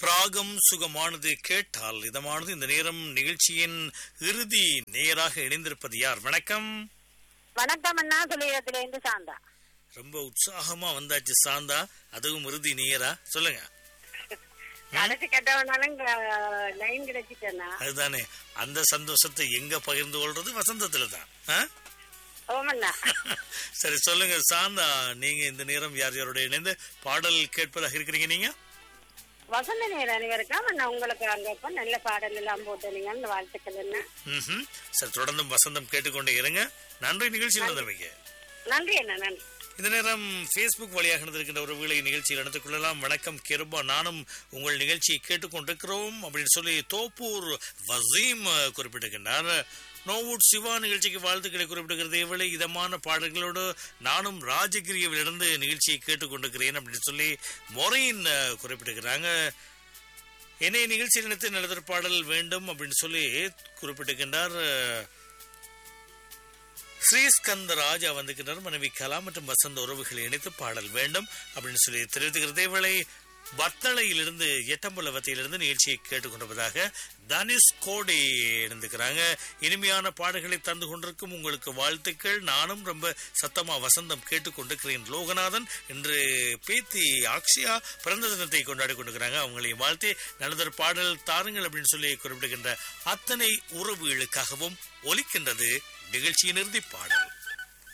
ராகம் சுகமானது கேட்டால் இதமானது இந்த நேரம் நிகழ்ச்சியின் இறுதி நேராக இணைந்திருப்பது யார் வணக்கம் வணக்கம் அண்ணா சொல்லிடத்துல இருந்து சாந்தா ரொம்ப உற்சாகமா வந்தாச்சு சாந்தா அதுவும் இறுதி நேரா சொல்லுங்க கடைசி கட்டவனாலும் லைன் கிடைச்சிட்டேன்னா அதுதானே அந்த சந்தோஷத்தை எங்க பகிர்ந்து கொள்றது வசந்தத்துல தான் ஆ? ஓமண்ணா சரி சொல்லுங்க சாந்தா நீங்க இந்த நேரம் யார் யாரோட இணைந்து பாடல் கேட்பதாக இருக்கிறீங்க நீங்க வசந்த நேரம் அனைவருக்கும் அண்ணா உங்களுக்கு அங்க இப்ப நல்ல பாடல் எல்லாம் போட்டுனீங்கன்னு வாழ்த்துக்கள் என்ன ம்ஹும். சரி தொடர்ந்தும் வசந்தம் கேட்டுக்கொண்டே இருங்க நன்றி நிகழ்ச்சியில் வந்தமைங்க நன்றி அண்ணா நன்றி இந்த நேரம் ஃபேஸ்புக் வழியாக நடந்திருக்கின்ற ஒரு வேளை நிகழ்ச்சியில் நடந்து கொள்ளலாம் வணக்கம் கிருபா நானும் உங்கள் நிகழ்ச்சியை கேட்டுக்கொண்டிருக்கிறோம் அப்படின்னு சொல்லி தோப்பூர் வசீம் அஹ், குறிப்பிட்டிருக்கின்றார் நோவுட் சிவா நிகழ்ச்சிக்கு வாழ்த்துக்களை குறிப்பிட்டிருக்கிறது இவளை இதமான பாடல்களோடு நானும் ராஜகிரியவிலிருந்து நிகழ்ச்சியை கேட்டுக்கொண்டிருக்கிறேன் அப்படின்னு சொல்லி மொரையின் அஹ், குறிப்பிட்டிருக்கிறாங்க என்னை நிகழ்ச்சியில் நினைத்து நடத்துகிற பாடல் வேண்டும் அப்படின்னு சொல்லி குறிப்பிட்டிருக்கின்றார் அஹ், ஸ்ரீஸ்கந்தராஜா வந்திருக்கிறார் மனைவி கலா மற்றும் வசந்த உறவுகளை இணைத்து பாடல் வேண்டும் அப்படின்னு சொல்லி தெரிவித்துக்கிறதே வேளை வத்தளையிலிருந்து எட்டம்பலவத்தையிலிருந்து நிகழ்ச்சியை கேட்டுக்கொண்டிருப்பதாக தனிஷ் கோடி இணைந்துக்கிறாங்க இனிமையான பாடல்களை தந்து கொண்டிருக்கும் உங்களுக்கு வாழ்த்துக்கள் நானும் ரொம்ப சத்தமா வசந்தம் கேட்டுக்கொண்டிருக்கிறேன் லோகநாதன் இன்று பேத்தி அக்ஷயா பிறந்த தினத்தை கொண்டாடி கொண்டிருக்கிறாங்க அவங்களையும் வாழ்த்தி நல்லதொரு பாடல் தாருங்கள் அப்படின்னு சொல்லி குறிப்பிடுகின்ற அத்தனை உறவுகளுக்காகவும் ஒலிக்கின்றது நிகழ்ச்சியின் இறுதி பாடல்